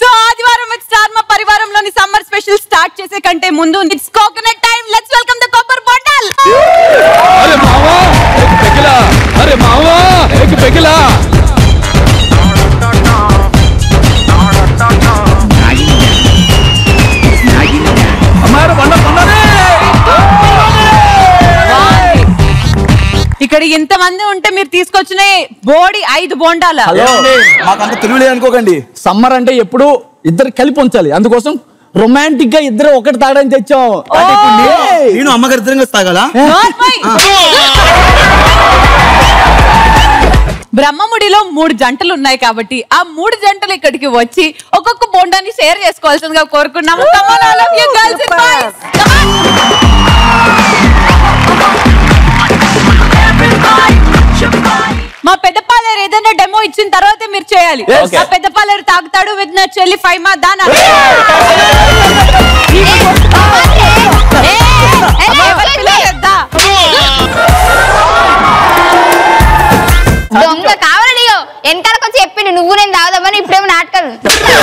So ఆదివారం with star మా పరివారంలోని summer special start చేసే కంటే ముందు it's coconut time let's welcome the కొబ్బరి బొండాల్ अरे मावा एक पेगला अरे मावा एक पेगला हमारा बंडा बंडा रे ఇక్కడ ఇంతమంది ఉంటే మీరు తీసుకొచ్చిన బోడి ఐదు బోండాల మాకంత తెలియలేదు అనుకోకండి సమ్మర్ అంటే ఎప్పుడు ఇద్దరు కలిపి ఉంచాలి అందుకోసం రొమాంటిక్ గా ఇద్దరు ఒకటి తాగడానికి తెచ్చాం అంటే ఇప్పుడు నే- నేను అమ్మగారి ఇద్దరం కలిసి తాగాలా నోర్మై. బ్రహ్మముడిలో మూడు జంటలు ఉన్నాయి కాబట్టి ఆ మూడు జంటలు ఇక్కడికి వచ్చి ఒక్కొక్క బోండాన్ని షేర్ చేసుకోవాల్సిందిగా కోరుకున్నాము Come on, all of you girls and boys. Come on. మా పెద్ద పాలేరు ఏదైనా డెమో ఇచ్చిన తర్వాత మీరు చేయాలి మా పెద్ద పాలేరు తాగుతాడు విత్ నా చెల్లి ఫైమా దానా దొంగ కావాలి నీకు వెనకాలకు వచ్చి చెప్పిండు నువ్వు నేను తాగుదామని ఇప్పుడేమో నాటకాలు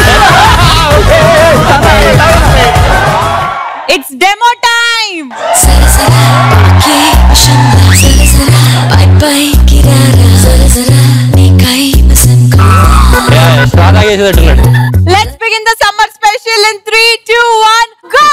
ఇట్స్ డెమో టైం జరా జరా కే వశంగా జరా జరా బై బై కిరారా జరా జరా నీకై మసం స్టార్ట్ ఆగేసేటట్టున్నాడు let's begin the summer special in 3 2 1 go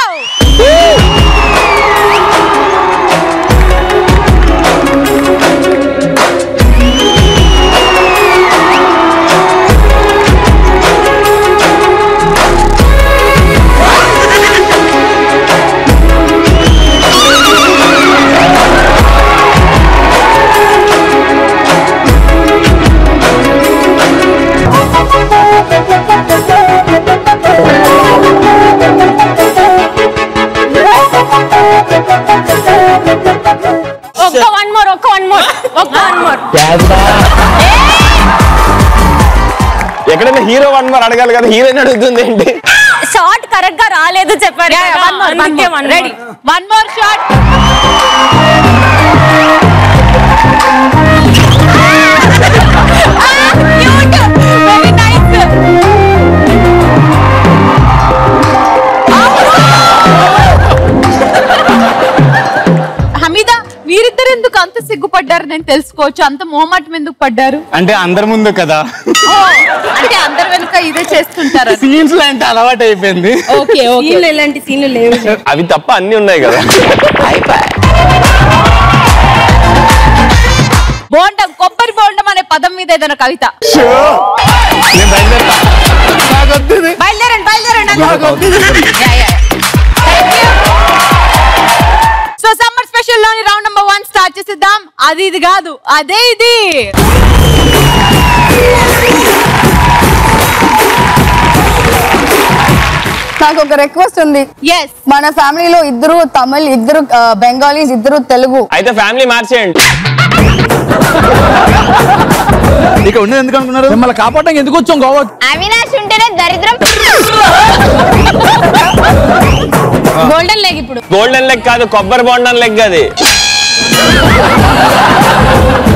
ఒక్క వన్ మోర్ ఒక్క వన్ మోర్ ఒక్క వన్ మోర్ ఎక్కడైనా హీరో వన్ మోర్ అడగాలి కదా హీరోయిన్ అడుగుతుంది ఏంటి షార్ట్ కరెక్ట్ గా రాలేదు చెప్పారు one more one more ready one more short very nice Hamida మీరిద్దరు ఎందుకు అంత సిగ్గుపడ్డారు నేను తెలుసుకోవచ్చు అంత మోమాటం ఎందుకు పడ్డారు అంటే అందరి ముందు కదా ఓ, అంటే అందరు వెనుక ఇదే చేస్తుంటారు సీన్స్ లో అంటే అలవాటు అయిపోయింది ఓకే ఓకే ఇలాంటి సీన్లు లేవు అవి తప్ప అన్ని ఉన్నాయి కదా బోండం కొబ్బరి బోండం అనే పదం మీద ఏదైనా కవిత నేను బయలుదేరుతా నాకు వద్దు. బయలుదేరండి బయలుదేరండి సో సమ్మర్ స్పెషల్ లోని రౌండ్ నెంబర్ వన్ స్టార్ట్ చేసేద్దాం అది ఇది కాదు అదే ఇది నాకు ఒక రిక్వెస్ట్ ఉంది ఎస్ మన ఫ్యామిలీలో ఇద్దరు తమిళ్ ఇద్దరు బెంగాలీస్ ఇద్దరు తెలుగు అయితే ఫ్యామిలీ మార్చేయండి ఇక ఉండేది ఎందుకు అనుకున్నారు మిమ్మల్ని కాపాడడానికి ఎందుకు వచ్చాం గోవా అవినాష్ ఉంటేనే దరిద్రం గోల్డెన్ లెగ్ ఇప్పుడు గోల్డెన్ లెగ్ కాదు కొబ్బరి బొండం లెగ్ అది